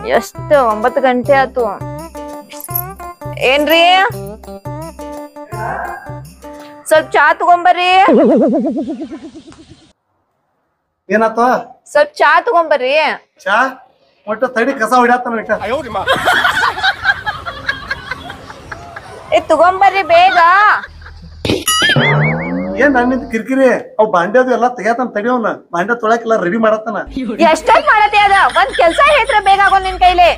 ಎಷ್ಟು ಒಂಬತ್ತು ಗಂಟೆ ಆತು ಏನ್ರಿ ಸ್ವಲ್ಪ ಚಾ ತಗೊಂಬರ್ರಿ ಏನಾತ ಸ್ವಲ್ಪ ಚಾ ತಗೊಂಬರ್ರಿ ಚಾ ಒಟ್ಟ ತಡಿ ಕಸ ಹೊಡ್ಯಾತಾನ ಇಟ್ಟ ಏ ತಗೊಂಬರ್ರಿ ಬೇಗ ಏನ್ ನನ್ನಿಂದ ಕಿರಿಕಿರಿ ಅವ್ ಬಾಂಡ್ಯದು ಎಲ್ಲಾ ತೆಗ್ಯಾತಾನ ತಡಿ ಅವ್ನ ಬಾಂಡ್ಯ ತೊಳಕೆಲ್ಲ ರೆಡಿ ಮಾಡತ್ತಾನ ಎಷ್ಟೊತ್ ಮಾಡತಿ ಅದ ಒಂದ್ ಕೆಲ್ಸ ಹೇಳ್ತ್ರ ಬೇಗ ಆಗೋ ನಿನ್ ಕೈಲಿ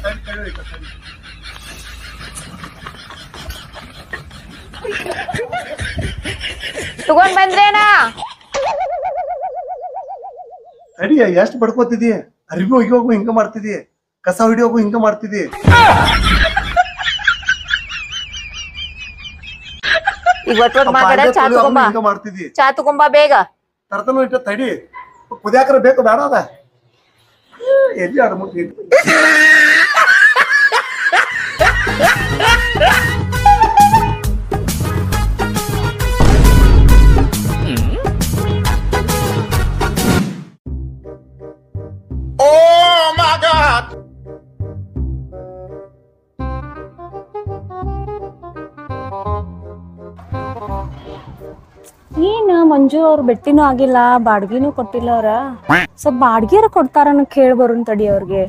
ತಗೊಂಡ್ ಬಂದ್ರೇನಾ ತಡಿ ಎಷ್ಟ್ ಬಡ್ಕೋತಿದಿ ಅರಿವಿ ಒಗಿಯೋಗು ಹಿಂಗ ಮಾಡ್ತಿದಿ ಕಸ ಹೊಡಿಯೋಗು ಹಿಂಗ ಮಾಡ್ತಿದಿ ಈಗ ಒಟ್ ಒಟ್ ಆ ಮಾತಾಡ ಬಾಂಡ್ಯ ಚಾ ತೊಳಿಯೋಗು ತಗೊಂಬ ಹಿಂಗ ಮಾಡ್ತಿದಿ ಚಾ ತಗೊಂಬ ಬೇಗ ತರ್ತನ ಇಟ್ಟ ತಡಿ ಕುದಿಯಾಕರ ಬೇಕು ಬೇಡ ಅದ ಎಲ್ಲಿ ಆಡ ಮುಟ್ಟಿ ಏನ್ ಮಂಜು ಅವ್ರ ಬೆಟ್ಟಿನೂ ಆಗಿಲ್ಲ ಬಾಡ್ಗಿನೂ ಕೊಟ್ಟಿಲ್ಲ ಅವ್ರ ಸ್ವಲ್ಪ ಬಾಡ್ಗಿರ ಕೊಡ್ತಾರ ಕೇಳಿ ಬರೋನ್ ತಡಿ ಅವ್ರಿಗೆ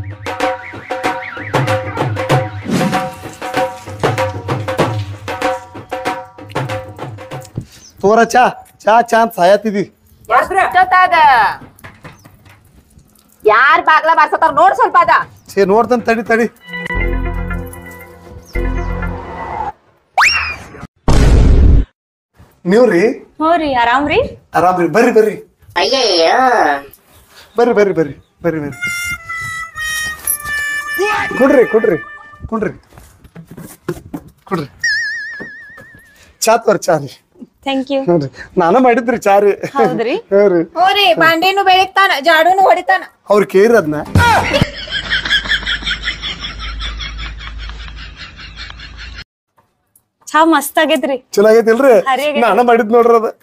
ತೋರ ಚಾ ಚಾ ಚಾ ಅಂತ ಸಾಯತಿದಿ ಎಷ್ಟೊತ್ತಾದ ಯಾರ್ ಬಾಗ್ಲ ಬಾರ್ಸತಾರ ನೋಡ್ ಸ್ವಲ್ಪ ಅದ ಛೇ ನೋಡ್ತಾನ ತಡಿ ತಡಿ ನೀವ್ರಿ ಹ್ಞೂ ರೀ ಆರಾಮ್ರಿ ಆರಾಮ್ರಿ ಬರ್ರಿ ಬರ್ರಿ ಬರ್ರಿ ಬರ್ರಿ ಬರ್ರಿ ಬರ್ರಿ ಬರ್ರಿ ಕೊಡ್ರಿ ಕೊಡ್ರಿ ಕೊಡ್ರಿ ಕೊಡ್ರಿ ಚಾ ತೋರ್ ಚಾ ರೀ ಥ್ಯಾಂಕ್ ಯು ಹ್ಞೂ ನಾನ ಮಾಡಿದ್ರಿ ಚಾ ರೀ ಹೌದ್ರಿ? ಹ್ಞೂ ರೀ ಹೋರಿ ಬಾಂಡೆನು ಬೆಳಿತಾನ ಜಾಡುನು ಹೊಡಿತಾನ ಅವ್ರು ಕೇರಿ ಅದನ್ನ ಚಾ ಮಸ್ತ್ ಆಗೈತ್ರಿ ಚಲೋ ಆಗೈತಿಲ್ರಿ ಹರಿ ಆಗೈತಿ. ನಾನ ಮಾಡಿದ್ ನೋಡ್ರಿ ಅದ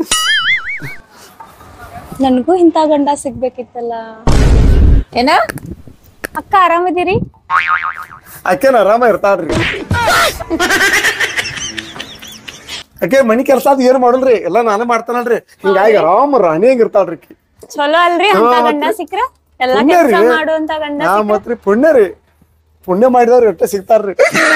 ನನ್ಗೂ ಇಂಥ ಗಂಡ ಸಿಗ್ಬೇಕಿತ್ತಲ್ಲ ಏನ ಅಕ್ಕ ಆರಾಮದಿರಿ ಆಕೆನ ಆರಾಮ ಇರ್ತಾಳ್ರಿ ಆಕೆ ಮನಿ ಕೆಲಸ ಅದು ಏನ್ ಮಾಡಲ್ರಿ ಎಲ್ಲಾ ನಾನೇ ಮಾಡ್ತಾನಲ್ರಿ ಹಿಂಗಾಗಿ ಆರಾಮ ರಾಣಿ ಹಂಗ ಇರ್ತಾಳ್ರಿ ಆಕಿ. ಚಲೋ ಅಲ್ರಿ ಅಂತ ಹಾ, ಗಂಡ ಮತ್ತೆ? ಸಿಕ್ರ ಎಲ್ಲಾ ಪುಣ್ಯ ಕೆಲ್ಸ ರೀ. ಮಾಡುವಂತ ಗಂಡ ಹಾ ಸಿಕ್ರ ಮತ್ರಿ ಪುಣ್ಯ ರೀ ಪುಣ್ಯ ಮಾಡಿದವ್ರು ಎಷ್ಟ ಸಿಗ್ತಾರ್ರಿ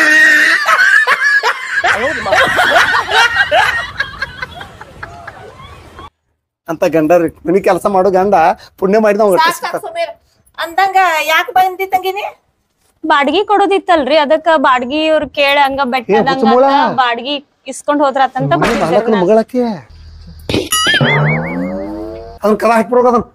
ಅಂತ ಗಂಡ ರೀ ಮನಿ ಕೆಲಸ ಮಾಡೋ ಗಂಡ ಪುಣ್ಯ ಮಾಡಿದವ್ ಎಷ್ಟ ಸಾಕ್ ಸಾಕ್ ಸಿಗ್ತಾರ ಸುಮೀರ್ ಅಂದಂಗ ಯಾಕೆ ಬಂದಿ ತಂಗಿನಿ ಬಾಡ್ಗಿ ಕೊಡೋದಿತ್ತಲ್ರಿ ಅದಕ್ಕ ಬಾಡ್ಗಿ ಅವ್ರ ಕೇಳ ಹಂಗ ಬೆಟ್ಟದಂಗ ಹುಚ್ಚುಮೂಳ. ಬಾಡ್ಗಿ ಇಸ್ಕೊಂಡ್ ಹೋದ್ರಾತಂತ ಬಂದಿದ್ದೆ ಬಾಲಕನ ಮಗಳಕ್ಕೆ ಅದನ್ನ ಕದ ಹಾಕ್ಬಿಡೋಗ ಅದನ್ನ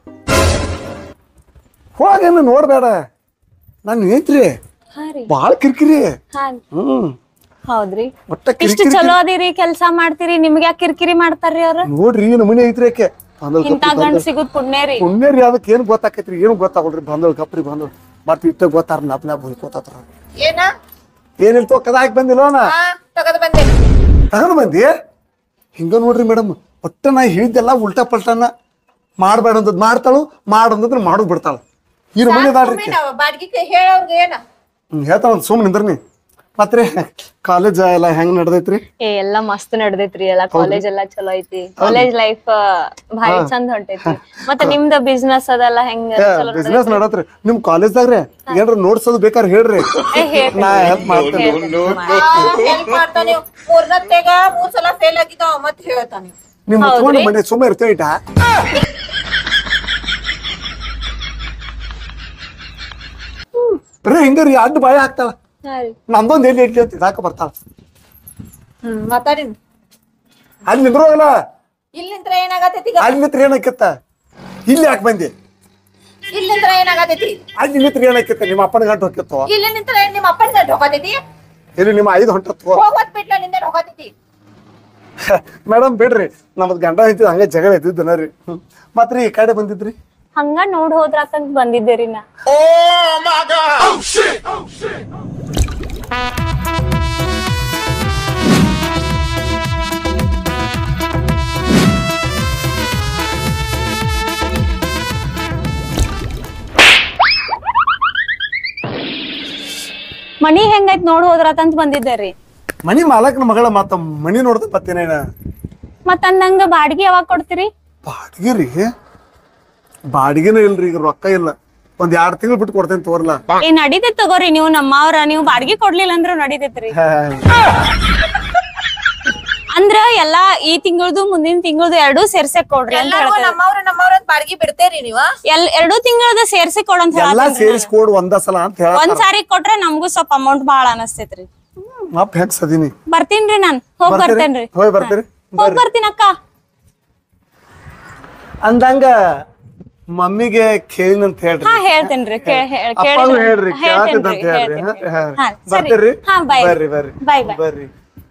ಹೋಗೇನು ನೋಡ್ಬೇಡ ನಾನು ಏನ್ರಿ ಹಾ ರೀ ಬಾಳ ಕಿರಿಕಿರಿ ಹಾ ಹ್ಮ್ ಹೌದ್ರಿ ಒಟ್ಟ ಇಷ್ಟು ಕಿರಿಕಿರಿ ಚಲೋ ಅದಿರಿ ಕೆಲ್ಸ ಮಾಡ್ತೀರಿ ನಿಮ್ಗೆ ಯಾಕೆ ಕಿರಿಕಿರಿ ಮಾಡ್ತಾರ್ರಿ ಅವ್ರ ನೋಡ್ರಿ ನಮೂನಿ ಐತ್ರಿ ಆಕೆ ಬಂದಳ್ ಇಂತ ಗಪ್ರಿ ಗಂಡ ಬಂದಳ್. ಸಿಗುದ್ ಪುಣ್ಯ ರೀ ಪುಣ್ಯ ರೀ ಅದಕ್ಕೆ ಏನು ಗೊತ್ತಾಕೈತ್ರಿ ಏನು ಗೊತ್ತಾಗಲ್ರಿ ಬಂದಳು ಗಪ್ರಿ ಬಂದಳು ಮತ್ತೆ ಇಷ್ಟ ಗೊತ್ತಾರ ನಪ್ ನಪ್ ಹೋಯ್ಕೋತಾರ ಏನ ಏನಿಲ್ತೋ ಕದ ಹಾಕಿ ಬಂದಿಲ್ಲ ನಾ ಹಾ ತಗದ್ ಬಂದೆ ತಗೊಂಡ್ ಬಂದಿ ಹಿಂಗ ನೋಡ್ರಿ ಮೇಡಮ್ ಒಟ್ಟ ನಾ ಹೇಳಿದ್ದೆಲ್ಲ ಉಲ್ಟಾ ಪಲ್ಟಾನ ಮಾಡ್ಬೇಡ ಅಂದದ್ ಮಾಡ್ತಾಳು ಮಾಡಂದ್ರೆ ಮಾಡೋದ್ ಬಿಡ್ತಾಳ ಈ ನಮೂನಿ ಅದಾಳ್ರಿ ಆಕಿ. ನಾವು ಬಾಡ್ಗಿ ಹೇಳವ್ರಿಗೆ ಏನ ಹ್ಮ್ ಹೇಳ್ತಾಳ ಸುಮ್ ನಿಂದ್ರನಿ ಮತ್ರಿ ಕಾಲೇಜ್ ಎಲ್ಲ ಹೆಂಗ್ ನಡ್ದೈತ್ರಿ ಏ ಎಲ್ಲಾ ಮಸ್ತ್ ನಡ್ದೈತ್ರಿ ಎಲ್ಲಾ ಕಾಲೇಜ್ ಎಲ್ಲಾ ಚಲೋ ಐತಿ ಕಾಲೇಜ್ ಲೈಫ್ ಭಾರಿ ಚಂದ ಹೊಂಟೈತಿ ಮತ್ತೆ ನಿಮ್ದ ಬಿಸ್ನೆಸ್ ಅದೆಲ್ಲ ಹೆಂಗ ಚಲೋ ಬಿಸ್ನೆಸ್ ನಡತ್ರಿ ನಿಮ್ ಕಾಲೇಜ್ದಾಗ್ರಿ ಏನ್ರ ನೋಡ್ಸೋದು ಬೇಕಾದ್ರೆ ಹೇಳ್ರಿ ಏ, ಹೇಳ್ತೀನಿ. ನಾ ಹೆಲ್ಪ್ ಮಾಡ್ತೇನೆ ಹೆಲ್ಪ್ ಮಾಡ್ತಾನೆ ಮೂರ್ನತ್ತೆಗ ಮೂರ್ ಸಲ ಫೇಲ್ ಆಗಿದ್ದಾವ ಮತ್ ಹೇಳ್ತಾನೆ ನಿಮ್ ಮುಚ್ಕೊಂಡು ಮನೆ ಸುಮ್ಮ ಇರ್ತೇವೆ ಇಟ ಬರೀ ಹಿಂಗರಿ ಅಡ್ಡ ಬಾಯ ಹಾಕ್ತಾಳ ಹಾ ರೀ. ನಮ್ದೊಂದ್ ಎಲ್ಲಿ ಇಡ್ಲಿ ಅಂತ ಇದಾಕ ಬರ್ತಾಳ ಹ್ಮ್ ಮಾತಾಡಿನ್ ಅಲ್ಲಿ ನಿಂದ್ರೋಗಲ್ಲ ಇಲ್ಲಿಂತ್ರ ಏನಾಗತೈತಿ ಈಗ ಅಲ್ಲಿ ನಿಂತ್ರ ಏನಕ್ಕಿತ್ತ ಇಲ್ಲಿ ಯಾಕೆ ಬಂದಿ ಇಲ್ಲಿಂತ್ರ ಏನಾಗತೈತಿ ಅಲ್ಲಿ ನಿಂತ್ರ ಏನಕ್ಕಿತ್ತ ನಿಮ್ಮ ಅಪ್ಪನ ಗಂಟು ಹೊಕ್ಕಿತ್ತು ಇಲ್ಲಿ ನಿಂತ್ರ ನಿಮ್ಮ ಅಪ್ಪನ ಗಂಟು ಹೋಗತೈತಿ ಇಲ್ಲಿ ನಿಮ್ಮ ಐದು ಹೊಂಟತ್ತು ಹೋಗೋದ್ ಬಿಟ್ಲ ನಿಂದ ಹೋಗತೈತಿ ಮೇಡಮ್ ಬಿಡ್ರಿ ನಮ್ದು ಗಂಡ ಐತಿ ಹಂಗೆ ಜಗಳ ಇದ್ದಿದ್ದನ ರೀ ಮತ್ರಿ ಈ ಕಡೆ ಬಂದಿದ್ರಿ ಹಂಗ ನೋಡ್ ಹೋದ್ರಾತಂತ ಬಂದಿದ್ದೆ ರೀ ನಾ ಮನಿ ಹೆಂಗೈತ್ ನೋಡ್ ಹೋದ್ರತಂತ ಬಂದಿದ್ದೆ ರೀ ಮನಿ ಮಾಲಕ್ನ ಮಗಳ ಮತ್ತ ಮನಿ ನೋಡ್ದ ಬತ್ತೇನೇನ ಮತ್ತ ಅಂದಂಗ ಬಾಡಿಗೆ ಯಾವಾಗ ಕೊಡ್ತೀರಿ ಬಾಡಿಗೆ ರೀ ಬಾಡಿಗೆನೂ ಇಲ್ರಿ ಈಗ ರೊಕ್ಕ ಇಲ್ಲ ಒಂದ್ ಎರಡ್ ತಿಂಗಳು ಬಿಟ್ಟು ಕೊಡ್ತೇನೆ ತೋರ್ಲ ಏ ನಡೀತೈತ್ ತಗೋರಿ ನೀವು ನಮ್ಮವ್ರ ನೀವು ಬಾಡಿಗೆ ಕೊಡ್ಲಿಲ್ಲ ಅಂದ್ರ ನಡೀತೈತ್ರಿ ಅಂದ್ರ ಎಲ್ಲಾ ಈ ತಿಂಗಳದು ಮುಂದಿನ ತಿಂಗಳದು ಎರಡೂ ಸೇರ್ಸೆ ಕೊಡ್ರಿ ಅಂತ ಎಲ್ಲಾರ್ಗು ಹೇಳ್ತೇವೆ ನಮ್ಮವ್ರ ನಮ್ಮವ್ರ ಅಂತ ಬಾಡ್ಗಿ ಬಿಡ್ತೇರಿ ನೀವ ಎಲ್ ಎರಡೂ ತಿಂಗಳದ ಸೇರ್ಸಿ ಕೊಡಂತ ಎಲ್ಲಾ ಹೇಳತ್ತೀನ್ರಿ ಸೇರಿಸಿ ಕೊಡ್ ಒಂದ ಸಲ ಅಂತ ಹೇಳ ಒಂದ್ ಸಾರಿ ಕೊಟ್ರೆ ನಮಗೂ ಸ್ವಲ್ಪ ಅಮೌಂಟ್ ಬಾಳ ಅನಸ್ತೈತ್ರಿ ಅಪ್ಪ ಹೆಂಗ್ ಸದೀನಿ ಬರ್ತೀನ್ರಿ ನಾನ್ ಹೋಗ್ ಬರ್ತೀರಿ? ಬರ್ತೇನ್ರಿ ಹೋಗ್ ಬರ್ತೀರಿ? ಹೋಗ್ ಬರ್ತೀನಿ ಅಕ್ಕ ಅಂದಂಗ ಮಮ್ಮಿಗೆ ಕೇಳಿನಂತ ಹೇಳ್ರಿ ಹಾ ಹೇಳ್ತೇನ್ರಿ ಕೇ- ಹೇ- ಅಪ್ಪಗೂ ಕೇಳಿದ್ರೆ- ಹೇಳ್ರಿ ಕೇಳತ್ತಿದ್ದಂತ ಹೇಳ್ತೇನ್ರಿ, ಹೇಳ್ರಿ ಹೇಳ್ತೇನ್ರಿ. ಹಾ, ಹಾ, ಹಾ. ಸರಿ. ಬರ್ತೀರಿ ಹಾ, bye. ಬರ್ರಿ ಬರ್ರಿ Bye, bye. ಬರ್ರಿ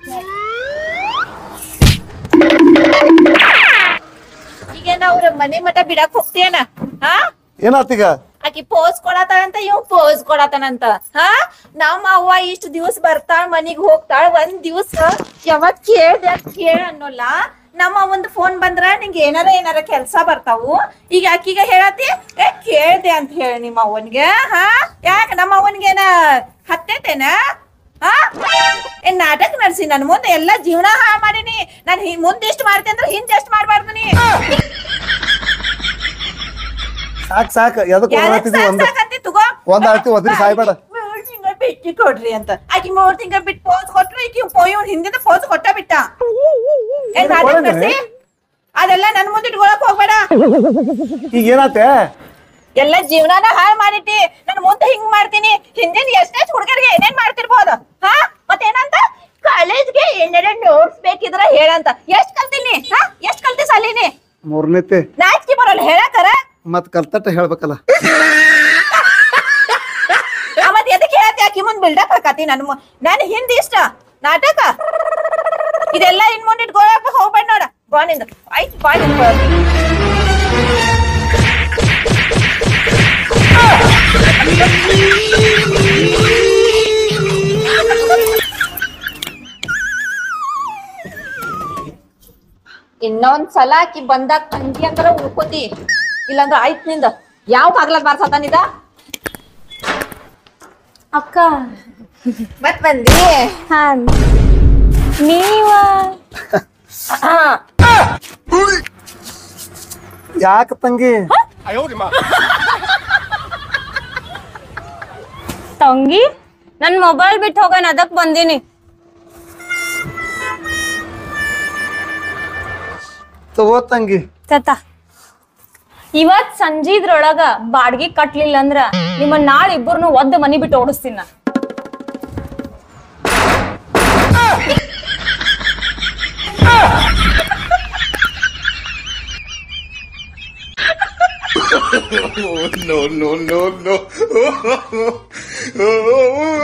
ಈಗೇನ ಅವ್ರ ಮನೆ ಮಠ ಬಿಡಾಕ್ ಹೋಗ್ತೀಯನ ಹಾ ಏನಾತೀಗ ಆಕಿ ಪೋಸ್ ಕೊಡತಾನಂತ ಇವ್ ಪೋಸ್ ಕೊಡತಾನಂತ ಹಾ ನಮ್ಮ ಅವ್ವ ಇಷ್ಟ ದಿವಸ ಬರ್ತಾಳ ಮನಿಗ್ ಹೋಗ್ತಾಳ ಒಂದ್ ದಿವಸ ಯಾವಾಗ ಕೇಳ್ದೆ ಅದ್ ಕೇಳ ಅನ್ನೋಲ್ಲ ನಮ್ಮ ಒಂದ್ ಫೋನ್ ಬಂದ್ರ ನಿಂಗೆ ಏನಾರ ಏನಾರ ಕೆಲ್ಸ ಬರ್ತಾವು ಈಗ ಆಕಿಗ ಹೇಳತಿ ಏ ಕೇಳ್ದೆ ಅಂತ ಹೇಳಿ ನಿಮ್ಮ ಅವನ್ಗೆ ಹಾ ಯಾಕ ನಮ್ಮ ಅವನ್ಗೇನ ಹತ್ತೈತೇನ ಹಾ ಏನ್ ನಾಟಕ ನಡ್ಸಿ ನನ್ ಮುಂದೆ ಎಲ್ಲಾ ಜೀವನ ಹಾಳು ಮಾಡೀನಿ ನಾನ್ ಹಿ- ಮುಂದ್ ಇಷ್ಟ ಮಾಡ್ತೀನಿ ಅಂದ್ರೆ ಹಿಂದ್ ಎಷ್ಟ್ ಮಾಡ್ಬಾರ್ದು ನೀ ಸಾಕ್ ಸಾಕ್ ಎದಕ್ ಯಾರಕ್ ಹೋಗ್ತಿದ್ವಿ ಸಾಕ್ ಒಂದ್ ಸಾಕ್ ಅಂತಿ ತಗೋ ಒಂದ್ ಆಳ್ತಿ ಒದ್ರಿ ಸಾಯ್ಬೇಡ ಮೂರ್ ತಿಂಗಳ ಬಿಟ್ಟು ಕೊಡ್ರಿ ಅಂತ ಆಕಿ ಮೂರ್ ತಿಂಗಳ ಬಿಟ್ಟು ಪೋಸ್ ಕೊಟ್ರು ಈಕಿ ಪೋಯ್ ಹಿಂದಿನ ಪೋಸ್ ಕೊಟ್ಟ ಬಿಟ್ಟ ಏನ್ ನಾಟಕ ಕೊಡಂಗಿಲ್ಲ? ನಡ್ಸಿ? ಅದೆಲ್ಲ ನನ್ ಮುಂದೆ ಇಟ್ಕೊಳಕ್ ಹೋಗ್ಬೇಡ ಈಗ ಏನಾತೆ ಎಲ್ಲ ಜೀವನಾನ ಹಾಳ್ ಮಾಡಿಟ್ಟಿ ನನ್ ಮುಂದೆ ಹಿಂಗ್ ಮಾಡ್ತೀನಿ ಹಿಂದಿನ ಎಷ್ಟೆಷ್ಟ್ ಹುಡುಗರಿಗೆ ಏನೇನ್ ಮಾಡ್ತಿರ್ಬೋದು ಹಾ ಮತ್ತೇನಂತ ಕಾಲೇಜ್ಗೆ ಏನಾರ ನೋಟ್ಸ್ ಬೇಕಿದ್ರ ಹೇಳಂತ ಎಷ್ಟ್ ಕಲ್ತೀನಿ ಹಾ ಎಷ್ಟ್ ಕಲ್ತಿ ಸಾಲಿನಿ ಮೂರನೇತೆ ನಾಚಿಕೆ ಬರೋಲ್ಲ ಹೇಳಕರ ಮತ್ ಕಲ್ತಟ್ಟ ಹೇಳ್ಬೇಕಲ್ಲ ಮತ್ ಎದಕ್ ಹೇಳತ್ತಿ ಆಕಿ ಮುಂದ್ ಬಿಲ್ಡಪ್ ಹಾಕತಿ ನನ್ ಮು- ನನ್ ಹಿಂದ್ ಇಷ್ಟ ನಾಟಕ ಇದೆಲ್ಲ ಇನ್ ಮುಂದ್ ಇಟ್ಕೊಳಕ್ ಹೋಗ್ಬೇಡ ನೋಡ ಬಾನಿಂದ ಆಯ್ತು ಬಾನಿಂದ ಇನ್ನೊಂದ್ ಸಲ ಆಕಿ ಬಂದಾಗ ತಂಗಿ ಅಂದ್ರ ಉಳ್ಕೊಂಡಿ ಇಲ್ಲಾಂದ್ರ ಆಯ್ತ್ ನಿಂದ ಯಾವ ಬಾಗ್ಲದ್ ಬಾರ್ಸತಾನಿದ ಅಕ್ಕ ಮತ್ ಬಂದಿ ಹಾ ನೀವ ಯಾಕ ತಂಗಿ ತಂಗಿ ನನ್ ಮೊಬೈಲ್ ಬಿಟ್ಟು ಹೋಗೋಣ ಅದಕ್ ಬಂದೀನಿ ತಗೋ ತಂಗಿ ತತ ಇವತ್ ಸಂಜೀದ್ರೊಳಗ ಬಾಡ್ಗಿ ಕಟ್ಲಿಲ್ಲ ಅಂದ್ರ ನಿಮ್ಮ ನಾಳೆ ಇಬ್ಬರನ್ನು ಒದ್ದ ಮನಿ ಬಿಟ್ಟು ಓಡಿಸ್ತೀನಿ ನಾ no, no, no, no.